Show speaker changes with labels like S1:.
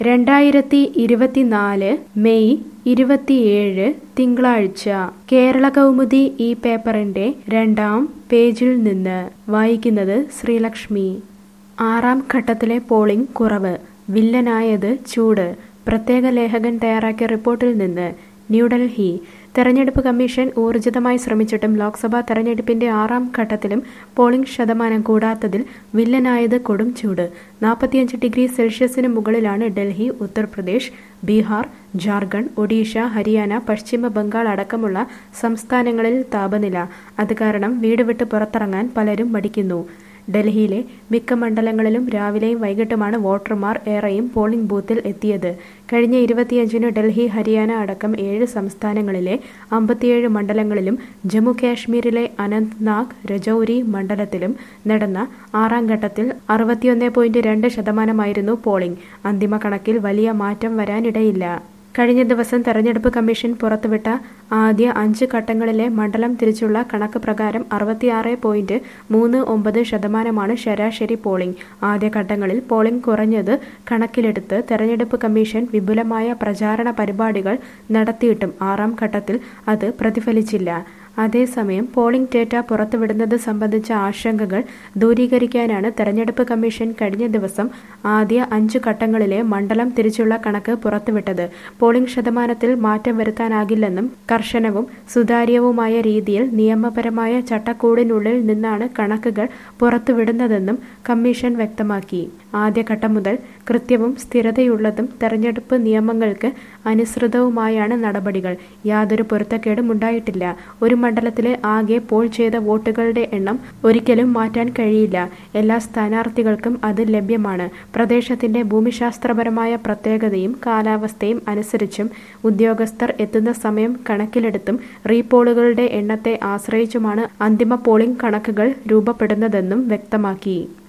S1: രണ്ടായിരത്തി ഇരുപത്തിനാല് മെയ് ഇരുപത്തിയേഴ് തിങ്കളാഴ്ച കേരള കൗമുദി ഈ പേപ്പറിന്റെ രണ്ടാം പേജിൽ നിന്ന് വായിക്കുന്നത് ശ്രീലക്ഷ്മി ആറാം ഘട്ടത്തിലെ പോളിംഗ് കുറവ് വില്ലനായത് ചൂട് പ്രത്യേക ലേഖകൻ തയ്യാറാക്കിയ റിപ്പോർട്ടിൽ നിന്ന് ന്യൂഡൽഹി തെരഞ്ഞെടുപ്പ് കമ്മീഷൻ ഊർജിതമായി ശ്രമിച്ചിട്ടും ലോക്സഭാ തെരഞ്ഞെടുപ്പിന്റെ ആറാം ഘട്ടത്തിലും പോളിംഗ് ശതമാനം കൂടാത്തതിൽ വില്ലനായത് കൊടും ചൂട് നാൽപ്പത്തിയഞ്ച് ഡിഗ്രി സെൽഷ്യസിന് മുകളിലാണ് ഡൽഹി ഉത്തർപ്രദേശ് ബീഹാർ ജാർഖണ്ഡ് ഒഡീഷ ഹരിയാന പശ്ചിമ ബംഗാൾ അടക്കമുള്ള സംസ്ഥാനങ്ങളിൽ താപനില അത് കാരണം വീട് വിട്ട് പുറത്തിറങ്ങാൻ പലരും മടിക്കുന്നു ഡൽഹിയിലെ മിക്ക മണ്ഡലങ്ങളിലും രാവിലെയും വൈകിട്ടുമാണ് വോട്ടർമാർ ഏറെയും പോളിംഗ് ബൂത്തിൽ എത്തിയത് കഴിഞ്ഞ ഇരുപത്തിയഞ്ചിന് ഡൽഹി ഹരിയാന അടക്കം ഏഴ് സംസ്ഥാനങ്ങളിലെ അമ്പത്തിയേഴ് മണ്ഡലങ്ങളിലും ജമ്മു കാശ്മീരിലെ അനന്ത്നാഗ് രജൌരി മണ്ഡലത്തിലും നടന്ന ആറാം ഘട്ടത്തിൽ അറുപത്തിയൊന്ന് പോയിന്റ് രണ്ട് ശതമാനമായിരുന്നു പോളിംഗ് അന്തിമ കണക്കിൽ വലിയ മാറ്റം വരാനിടയില്ല കഴിഞ്ഞ ദിവസം തെരഞ്ഞെടുപ്പ് കമ്മീഷൻ പുറത്തുവിട്ട ആദ്യ അഞ്ച് ഘട്ടങ്ങളിലെ മണ്ഡലം തിരിച്ചുള്ള കണക്ക് പ്രകാരം അറുപത്തിയാറ് പോയിന്റ് മൂന്ന് ഒമ്പത് ശതമാനമാണ് ശരാശരി പോളിംഗ് ആദ്യഘട്ടങ്ങളിൽ പോളിംഗ് കുറഞ്ഞത് കണക്കിലെടുത്ത് തെരഞ്ഞെടുപ്പ് കമ്മീഷൻ വിപുലമായ പ്രചാരണ പരിപാടികൾ നടത്തിയിട്ടും ആറാം ഘട്ടത്തിൽ അത് പ്രതിഫലിച്ചില്ല അതേസമയം പോളിംഗ് ഡേറ്റ പുറത്തുവിടുന്നത് സംബന്ധിച്ച ആശങ്കകൾ ദൂരീകരിക്കാനാണ് തെരഞ്ഞെടുപ്പ് കമ്മീഷൻ കഴിഞ്ഞ ദിവസം ആദ്യ അഞ്ചു ഘട്ടങ്ങളിലെ മണ്ഡലം തിരിച്ചുള്ള കണക്ക് പുറത്തുവിട്ടത് പോളിംഗ് ശതമാനത്തിൽ മാറ്റം വരുത്താനാകില്ലെന്നും കർശനവും സുതാര്യവുമായ രീതിയിൽ നിയമപരമായ ചട്ടക്കൂടിനുള്ളിൽ നിന്നാണ് കണക്കുകൾ പുറത്തുവിടുന്നതെന്നും കമ്മീഷൻ വ്യക്തമാക്കി ആദ്യഘട്ടം മുതൽ കൃത്യവും സ്ഥിരതയുള്ളതും തെരഞ്ഞെടുപ്പ് നിയമങ്ങൾക്ക് അനുസൃതവുമായാണ് നടപടികൾ യാതൊരു പൊരുത്തക്കേടും ഉണ്ടായിട്ടില്ല ഒരു മണ്ഡലത്തിലെ ആകെ പോൾ ചെയ്ത വോട്ടുകളുടെ എണ്ണം ഒരിക്കലും മാറ്റാൻ കഴിയില്ല എല്ലാ സ്ഥാനാർത്ഥികൾക്കും അത് ലഭ്യമാണ് പ്രദേശത്തിന്റെ ഭൂമിശാസ്ത്രപരമായ പ്രത്യേകതയും കാലാവസ്ഥയും അനുസരിച്ചും ഉദ്യോഗസ്ഥർ എത്തുന്ന സമയം കണക്കിലെടുത്തും റീപോളുകളുടെ എണ്ണത്തെ ആശ്രയിച്ചുമാണ് അന്തിമ പോളിംഗ് കണക്കുകൾ രൂപപ്പെടുന്നതെന്നും വ്യക്തമാക്കി